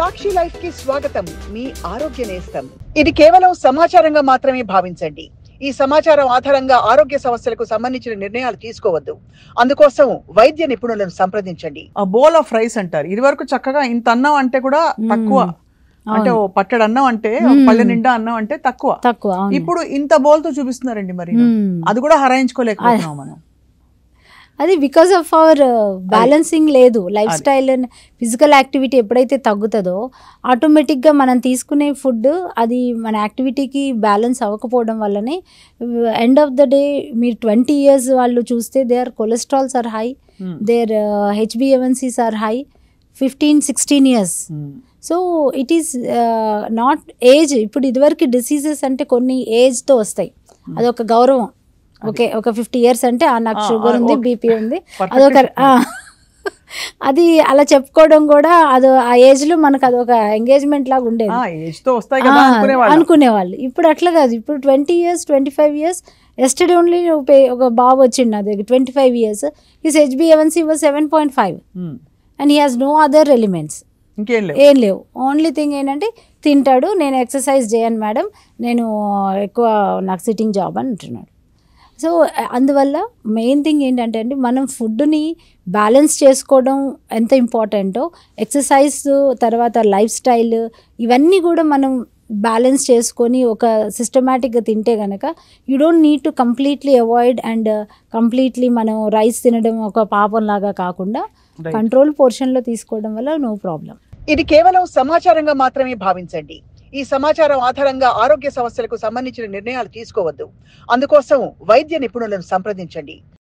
సాక్షి life కి స్వాగతం మీ ఆరోగ్య నేస్తం ఇది కేవలం సమాచారంగా మాత్రమే భావించండి ఈ సమాచారం ఆధారంగా ఆరోగ్య సమస్యలకు సంబంధించిన నిర్ణయాలు తీసుకోవద్దు అందుకోసం వైద్య నిపుణులను సంప్రదించండి బౌల్ ఆఫ్ రైస్ అంటారు ఇది వరకు చక్కగా ఇంత అన్నం అంటే కూడా తక్కువ అంటే ఓ పట్టెడు అన్నం అంటే ఒక మ్మ్. పళ్ళె నిండా అన్నం అంటే తక్కువ తక్కువ అవును. ఇప్పుడు ఇంత బౌల్ తో చూపిస్తున్నారండి మరి మ్మ్. అది కూడా హరాయించుకోలేకపోతున్నాం మనం అది బికాస్ ఆఫ్ అవర్ బ్యాలెన్సింగ్ లేదు lifestyle and physical activity ఎప్పుడైతే తగ్గుతుందో ఆటోమేటిక్గా మనం తీసుకునే ఫుడ్ అది మన యాక్టివిటీకి బ్యాలెన్స్ అవ్వకపోవడం వల్లనే ఎండ్ ఆఫ్ ద డే మీరు ట్వంటీ ఇయర్స్ వాళ్ళు చూస్తే they are cholesterols are high hmm. There HbA1cs are high fifteen sixteen years hmm. So it is not age ఇప్పుడు ఇదివరకు డిసీజెస్ అంటే కొన్ని ఏజ్తో వస్తాయి అదొక గౌరవం ఓకే ఒక ఫిఫ్టీ ఇయర్స్ అంటే ఆ నాకు ఆ, షుగర్ ఆ, ఉంది okay. బీపీ ఉంది Perfect అదొక చెప్పారు. ఆ, అది అలా చెప్పుకోవడం కూడా అదో ఆ ఏజ్లో మనకు అదొక ఎంగేజ్మెంట్ లాగా ఉండేది ఆ ఏజ్ తో వస్తాయి కదా ఆ, అనుకునేవాళ్ళం అనుకునేవాళ్ళు ఇప్పుడు అట్లా కాదు ఇప్పుడు twenty years twenty five years yesterday only ఒక బాబు వచ్చిండు నా దగ్గర ట్వంటీ ఫైవ్ ఇయర్స్ హిస్ హెచ్బిఎవన్సీ was seven point five hmm. And he has no other elements ఇంకేం లేవు ఏం లేవు ఓన్లీ థింగ్ ఏంటంటే తింటాడు నేను ఎక్సర్సైజ్ చేయను మేడం నేను ఎక్కువ నాకు సిట్టింగ్ జాబ్ అని అంటున్నాడు సో అందువల్ల మెయిన్ థింగ్ ఏంటంటే అండి మనం ఫుడ్ని బ్యాలెన్స్ చేసుకోవడం ఎంత ఇంపార్టెంటో ఎక్సర్సైజ్ తర్వాత లైఫ్ స్టైల్ ఇవన్నీ కూడా మనం బ్యాలెన్స్ చేసుకొని ఒక సిస్టమేటిక్గా తింటే కనుక you don't need to completely avoid and completely మనం రైస్ తినడం ఒక పాపంలాగా కాకుండా Right. కంట్రోల్ పోర్షన్లో తీసుకోవడం వల్ల నో ప్రాబ్లం ఇది కేవలం సమాచారంగా మాత్రమే భావించండి ఈ సమాచారం ఆధారంగా ఆరోగ్య సమస్యలకు సంబంధించిన నిర్ణయాలు తీసుకోవద్దు అందుకోసం వైద్య నిపుణులను సంప్రదించండి